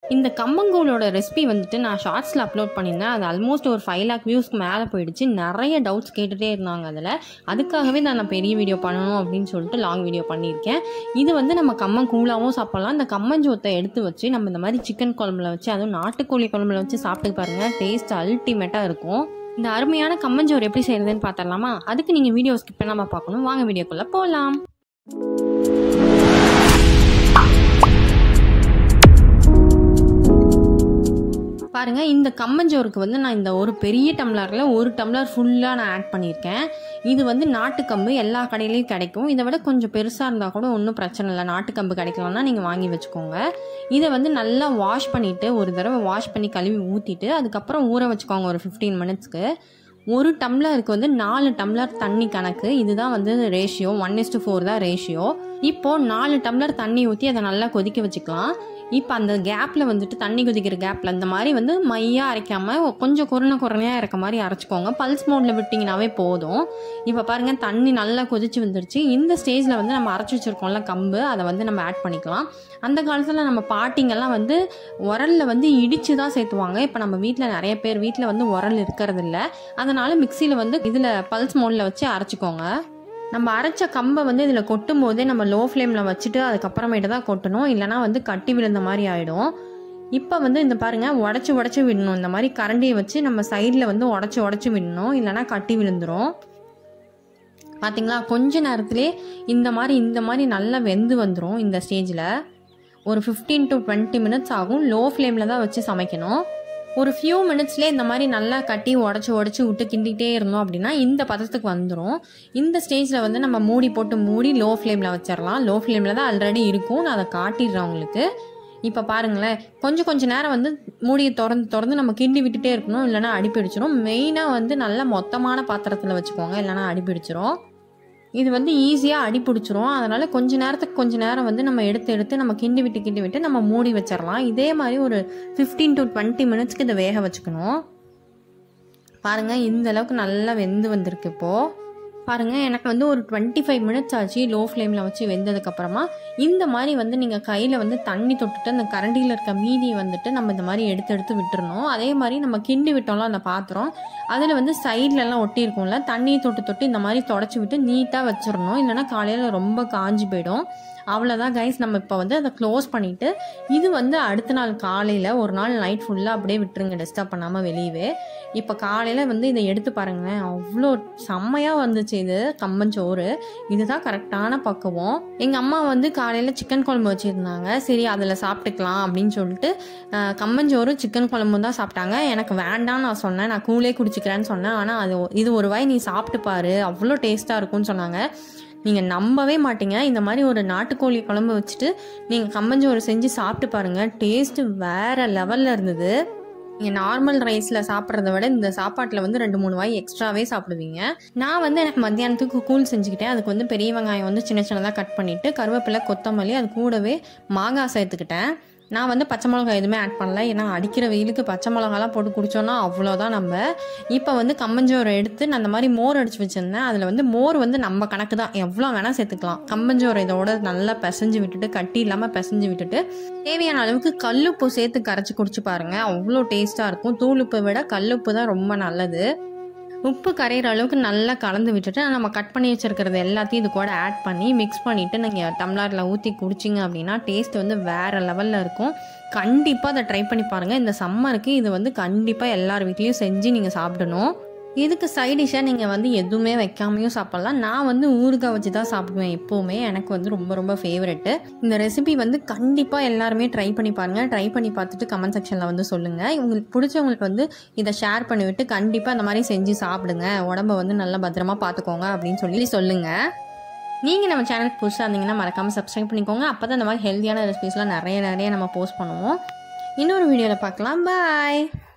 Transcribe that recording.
இந்த கம்மங்கூழோட ரெசிபி வந்துட்டு நான் ஷார்ட்ஸில் அப்லோட் பண்ணியிருந்தேன் அது ஆல்மோஸ்ட் ஒரு ஃபைவ் லேக் வியூஸ்க்கு மேலே போயிடுச்சு நிறைய டவுட்ஸ் கேட்டுகிட்டே இருந்தாங்க அதில் அதுக்காகவே தான் நான் பெரிய வீடியோ பண்ணணும் அப்படின்னு சொல்லிட்டு லாங் வீடியோ பண்ணியிருக்கேன் இது வந்து நம்ம கம்மன் கூழாவும் சாப்பிட்லாம் இந்த கம்மஞ்சோத்தை எடுத்து வச்சு நம்ம இந்த மாதிரி சிக்கன் குழம்புல வச்சு அதுவும் நாட்டுக்கோழி குழம்புல வச்சு சாப்பிட்டு பாருங்கள் டேஸ்ட் அல்டிமேட்டாக இருக்கும் இந்த அருமையான கம்மஞ்சோறு எப்படி செய்யறதுன்னு பார்த்துடலாமா அதுக்கு நீங்கள் வீடியோ ஸ்கிப் பண்ணாமல் பார்க்கணும் வாங்க வீடியோக்குள்ளே போகலாம் பாருங்க இந்த கம்மஞ்சோறுக்கு வந்து நான் இந்த ஒரு பெரிய டம்ளரில் ஒரு டம்ளர் ஃபுல்லாக நான் ஆட் பண்ணியிருக்கேன் இது வந்து நாட்டுக்கம்பு எல்லா கடையிலையும் கிடைக்கும் இதை விட கொஞ்சம் பெருசாக இருந்தால் கூட ஒன்றும் பிரச்சனை இல்லை நாட்டுக்கம்பு கிடைக்கலன்னா நீங்கள் வாங்கி வச்சுக்கோங்க இதை வந்து நல்லா வாஷ் பண்ணிவிட்டு ஒரு தடவை வாஷ் பண்ணி கழுவி ஊற்றிட்டு அதுக்கப்புறம் ஊற வச்சுக்கோங்க ஒரு ஃபிஃப்டீன் மினிட்ஸ்க்கு ஒரு டம்ளருக்கு வந்து நாலு டம்ளர் தண்ணி கணக்கு இதுதான் வந்து ரேஷியோ ஒன் இஸ்டு ஃபோர் தான் ரேஷியோ இப்போ நாலு டம்ளர் தண்ணி ஊற்றி அதை நல்லா கொதிக்க வச்சுக்கலாம் இப்போ அந்த கேப்பில் வந்துட்டு தண்ணி கொதிக்கிற கேப்பில் இந்த மாதிரி வந்து மையாக அரைக்காமல் கொஞ்சம் குறுன குறனையாக இருக்க மாதிரி அரைச்சிக்கோங்க பல்ஸ் மோடில் விட்டிங்கனாவே போதும் இப்போ பாருங்கள் தண்ணி நல்லா கொதிச்சு வந்துருச்சு இந்த ஸ்டேஜில் வந்து நம்ம அரைச்சி வச்சுருக்கோம்ல கம்பு அதை வந்து நம்ம ஆட் பண்ணிக்கலாம் அந்த காலத்தில் நம்ம பாட்டிங்கெல்லாம் வந்து உரலில் வந்து இடித்து தான் சேர்த்துவாங்க இப்போ நம்ம வீட்டில் நிறைய பேர் வீட்டில் வந்து உரல் இருக்கிறது இல்லை அதனால் மிக்சியில் வந்து இதில் பல்ஸ் மோடில் வச்சு அரைச்சிக்கோங்க நம்ம அரைச்ச கம்பை வந்து இதில் கொட்டும் போதே நம்ம லோ ஃப்ளேமில் வச்சுட்டு அதுக்கப்புறமேட்டு தான் கொட்டணும் இல்லைனா வந்து கட்டி விழுந்த மாதிரி ஆகிடும் இப்போ வந்து இந்த பாருங்கள் உடச்சி உடச்சி விடணும் இந்த மாதிரி கரண்டியை வச்சு நம்ம சைடில் வந்து உடச்சி உடச்சி விடணும் இல்லைனா கட்டி விழுந்துடும் பார்த்தீங்களா கொஞ்ச நேரத்திலே இந்த மாதிரி இந்த மாதிரி நல்லா வெந்து வந்துடும் இந்த ஸ்டேஜில் ஒரு ஃபிஃப்டீன் டு டுவெண்ட்டி மினிட்ஸ் ஆகும் லோ ஃப்ளேமில் தான் வச்சு சமைக்கணும் ஒரு ஃபியூ மினிட்ஸ்லேயே இந்த மாதிரி நல்லா கட்டி உடச்சி உடச்சி விட்டு கிண்டிகிட்டே இருந்தோம் அப்படின்னா இந்த பதத்துக்கு வந்துடும் இந்த ஸ்டேஜில் வந்து நம்ம மூடி போட்டு மூடி லோ ஃப்ளேமில் வச்சிடலாம் லோ ஃப்ளேமில் தான் ஆல்ரெடி இருக்கும் நான் அதை காட்டிடுறேன் உங்களுக்கு இப்போ பாருங்களேன் கொஞ்சம் கொஞ்சம் நேரம் வந்து மூடியை திறந்து திறந்து நம்ம கிண்டி விட்டுட்டே இருக்கணும் இல்லைனா அடிப்பிடிச்சிரும் மெயினாக வந்து நல்ல மொத்தமான பாத்திரத்தில் வச்சுக்கோங்க இல்லைனா அடிப்பிடிச்சிரும் இது வந்து ஈஸியாக அடி பிடிச்சிரும் அதனால் கொஞ்ச நேரத்துக்கு கொஞ்ச நேரம் வந்து நம்ம எடுத்து எடுத்து நம்ம கிண்டி விட்டு கிண்டி விட்டு நம்ம மூடி வச்சிடலாம் இதே மாதிரி ஒரு ஃபிஃப்டீன் டு டுவெண்ட்டி மினிட்ஸ்க்கு இதை வேக வச்சுக்கணும் பாருங்கள் இந்த அளவுக்கு நல்லா வெந்து வந்திருக்கு இப்போது பாருங்கள் எனக்கு வந்து ஒரு டுவெண்ட்டி ஃபைவ் மினிட்ஸ் ஆச்சு லோ ஃப்ளேமில் வச்சு வெந்ததுக்கப்புறமா இந்த மாதிரி வந்து நீங்கள் கையில் வந்து தண்ணி தொட்டுட்டு அந்த கரண்டியில் இருக்க மீதியை வந்துட்டு நம்ம இந்த மாதிரி எடுத்து எடுத்து விட்டுறணும் அதே மாதிரி நம்ம கிண்டி விட்டோம்ல அந்த பாத்திரம் அதில் வந்து சைட்லலாம் ஒட்டி இருக்கும்ல தண்ணியை தொட்டு தொட்டு இந்த மாதிரி தொடச்சி விட்டு நீட்டாக வச்சிடணும் இல்லைனா காலையில் ரொம்ப காஞ்சி போயிடும் அவ்வளோதான் கைஸ் நம்ம இப்போ வந்து அதை க்ளோஸ் பண்ணிவிட்டு இது வந்து அடுத்த நாள் காலையில் ஒரு நாள் நைட் ஃபுல்லாக அப்படியே விட்டுருங்க டிஸ்டர்ப் பண்ணாமல் வெளியவே இப்போ காலையில் வந்து இதை எடுத்து பாருங்களேன் அவ்வளோ செம்மையாக வந்துச்சு இது கம்பஞ்சோறு இதுதான் கரெக்டான பக்குவம் எங்கள் அம்மா வந்து காலையில் சிக்கன் குழம்பு வச்சுருந்தாங்க சரி அதில் சாப்பிட்டுக்கலாம் அப்படின்னு சொல்லிட்டு கம்பஞ்சோறு சிக்கன் குழம்பு தான் சாப்பிட்டாங்க எனக்கு வேண்டாம் நான் சொன்னேன் நான் கூலே குடிச்சிக்கிறேன்னு சொன்னேன் ஆனால் அது இது ஒரு வாய் நீ சாப்பிட்டு பாரு அவ்வளோ டேஸ்ட்டாக இருக்கும்னு சொன்னாங்க நீங்கள் நம்பவே மாட்டீங்க இந்த மாதிரி ஒரு நாட்டுக்கோழி குழம்பு வச்சுட்டு நீங்கள் கம்மஞ்சோறு செஞ்சு சாப்பிட்டு பாருங்கள் டேஸ்ட்டு வேறு லெவலில் இருந்தது நீங்கள் நார்மல் ரைஸில் சாப்பிட்றத விட இந்த சாப்பாட்டில் வந்து ரெண்டு மூணு வாய் எக்ஸ்ட்ராவே சாப்பிடுவீங்க நான் வந்து எனக்கு மத்தியானத்துக்கு கூழ் செஞ்சுக்கிட்டேன் அதுக்கு வந்து பெரிய வெங்காயம் வந்து சின்ன சின்னதாக கட் பண்ணிவிட்டு கருவேப்பிலை கொத்தமல்லி அது கூடவே மாங்காய் சேர்த்துக்கிட்டேன் நான் வந்து பச்சை மிளகா எதுவுமே ஆட் பண்ணல ஏன்னா அடிக்கிற வெயிலுக்கு பச்சை மிளகாலாம் போட்டு குடித்தோன்னா அவ்வளோதான் நம்ம இப்போ வந்து கம்பஞ்சோரை எடுத்து நான் அந்த மாதிரி மோர் அடித்து வச்சுருந்தேன் அதில் வந்து மோர் வந்து நம்ம கணக்கு தான் எவ்வளோ வேணால் சேர்த்துக்கலாம் கம்பஞ்சோரை இதோட நல்லா பிசைஞ்சு விட்டுட்டு கட்டி இல்லாமல் பிசைஞ்சு விட்டுட்டு தேவையான அளவுக்கு கல்லுப்பு சேர்த்து கரைச்சி குடிச்சு பாருங்கள் அவ்வளோ டேஸ்ட்டாக இருக்கும் தூளுப்பை விட கல்லுப்பு தான் ரொம்ப நல்லது உப்பு கரையிற அளவுக்கு நல்லா கலந்து விட்டுட்டு நம்ம கட் பண்ணி வச்சுருக்கிறது எல்லாத்தையும் இது கூட ஆட் பண்ணி மிக்ஸ் பண்ணிவிட்டு நீங்கள் டம்ளரில் ஊற்றி குடிச்சிங்க அப்படின்னா டேஸ்ட் வந்து வேறு லெவலில் இருக்கும் கண்டிப்பாக அதை ட்ரை பண்ணி பாருங்கள் இந்த சம்மருக்கு இது வந்து கண்டிப்பாக எல்லார் வீட்லேயும் செஞ்சு நீங்கள் சாப்பிடணும் இதுக்கு சைடிஷாக நீங்கள் வந்து எதுவுமே வைக்காமையும் சாப்பிட்லாம் நான் வந்து ஊறுகாய் வச்சு தான் சாப்பிடுவேன் எப்போவுமே எனக்கு வந்து ரொம்ப ரொம்ப ஃபேவரெட்டு இந்த ரெசிபி வந்து கண்டிப்பாக எல்லாருமே ட்ரை பண்ணி பாருங்கள் ட்ரை பண்ணி பார்த்துட்டு கமெண்ட் செக்ஷனில் வந்து சொல்லுங்கள் உங்களுக்கு பிடிச்சவங்களுக்கு வந்து இதை ஷேர் பண்ணிவிட்டு கண்டிப்பாக அந்த மாதிரி செஞ்சு சாப்பிடுங்க உடம்ப வந்து நல்லா பத்திரமா பார்த்துக்கோங்க அப்படின்னு சொல்லி சொல்லுங்கள் நீங்கள் நம்ம சேனலுக்கு புதுசாக இருந்தீங்கன்னா மறக்காமல் சப்ஸ்கிரைப் பண்ணிக்கோங்க அப்போ தான் இந்த மாதிரி ஹெல்த்தியான ரெசிபிஸ்லாம் நிறைய நிறைய நம்ம போஸ்ட் பண்ணுவோம் இன்னொரு வீடியோவில் பார்க்கலாம் பாய்